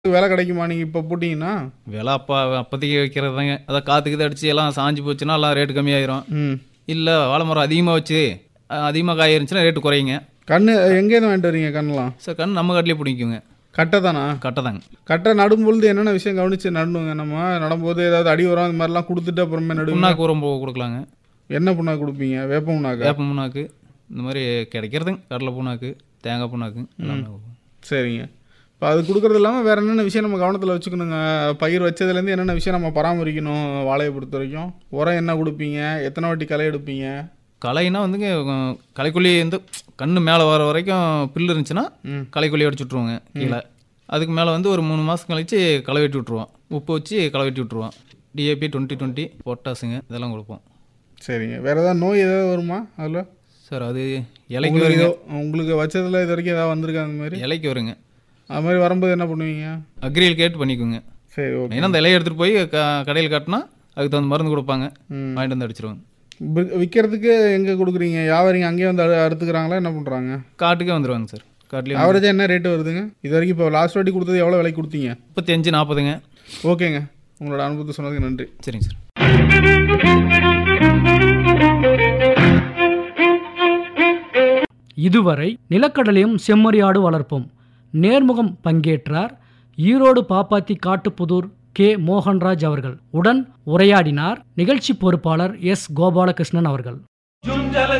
விலை கிடைக்குமா நீங்கள் இப்போ போட்டிங்கன்னா விலை அப்போ அப்போதைக்கு வைக்கிறதாங்க அதான் காற்றுக்கு அடிச்சு எல்லாம் சாஞ்சு போச்சுன்னா எல்லாம் ரேட்டு கம்மியாயிரும் ம் இல்லை வாழை மரம் அதிகமாக வச்சு அதிகமாக காய் இருந்துச்சுன்னா ரேட்டு குறையுங்க கண்ணு எங்கேருந்து வாங்கிட்டு வரீங்க கண்ணெலாம் சார் கண் நம்ம காட்டிலே பிடிக்குங்க கட்டை தானா கட்டை தாங்க கட்டை நடும்பொழுது என்னென்ன விஷயம் கவனித்து நடணுங்க நம்ம நடும்போது ஏதாவது அடி உரம் அந்த மாதிரிலாம் கொடுத்துட்டு அப்புறமே நடுங்க புண்ணாக்கு உரம் போ- கொடுக்கலாங்க என்ன புண்ணாக்கு கொடுப்பீங்க வேப்ப புண்ணாக்கா வேப்ப புண்ணாக்கு இந்த மாதிரி கிடைக்கிறதுங்க கடலை புண்ணாக்கு தேங்காய் புண்ணாக்கு எல்லாமே கொடுப்போம். சரிங்க இப்போ அது கொடுக்குறது இல்லாமல் வேறு என்னென்ன விஷயம் நம்ம கவனத்தில் வச்சுக்கணுங்க பயிர் வச்சதுலேருந்து என்னென்ன விஷயம் நம்ம பராமரிக்கணும் வாழையை பொறுத்த வரைக்கும் உரம் என்ன கொடுப்பீங்க எத்தனை வாட்டி களை எடுப்பீங்க களைனா வந்துங்க உம், களைக்கொல்லி வந்து கண்ணு மேலே வர வரைக்கும் புல் இருந்துச்சுன்னா ம். களைக்கொல்லி அடிச்சு விட்ருவோங்க கீழே அதுக்கு மேலே வந்து ஒரு மூணு மாதம் கழிச்சு களை வெட்டி விட்ருவோம் உப்பு வச்சு களை வெட்டி விட்ருவோம் டிஏபி டுவெண்ட்டி டுவெண்ட்டி பொட்டாசுங்க இதெல்லாம் கொடுப்போம் சரிங்க வேறு ஏதாவது நோய் ஏதாவது வருமா அதில் சார் அது இலைக்கு உங்களுக்கு வருங்க ஏதோ- உங்களுக்கு வச்சதில் இது வரைக்கும் ஏதாவது வந்திருக்கா அந்த மாதிரி இலைக்கு வருங்க அது மாதிரி வரும்போது என்ன பண்ணுவீங்க அக்ரியில் கேட்டு பண்ணிக்கோங்க சரி ஓகே மெயினாக அந்த இலையை எடுத்துகிட்டு போய் க கடையில் காட்டினா அதுக்கு தகுந்த மருந்து கொடுப்பாங்க ம். வாங்கிட்டு வந்து அடிச்சிருவாங்க வி- விற்கிறதுக்கு எங்கே கொடுக்குறீங்க வியாபாரிங்க அங்கேயே வந்து அறு- அறுத்துக்கிறாங்களா என்ன பண்ணுறாங்க காட்டுக்கே வந்துடுவாங்க சார் காட்டுலேயே ஆவரேஜாக என்ன ரேட்டு வருதுங்க இது வரைக்கும் இப்போ லாஸ்ட் வாட்டி கொடுத்தது எவ்வளோ விலைக்கு கொடுத்தீங்க முப்பத்தி அஞ்சு நாற்பதுங்க ஓகேங்க உங்களோட அனுபவத்தை சொன்னதுக்கு நன்றி சரிங்க சார் இதுவரை நிலக்கடலையும் செம்மறியாடு வளர்ப்போம் நேர்முகம் பங்கேற்றார் ஈரோடு பாப்பாத்தி காட்டுப்புதூர் கே மோகன்ராஜ் அவர்கள் உடன் உரையாடினார் நிகழ்ச்சி பொறுப்பாளர் எஸ் கோபாலகிருஷ்ணன் அவர்கள் ஜுஞ்சல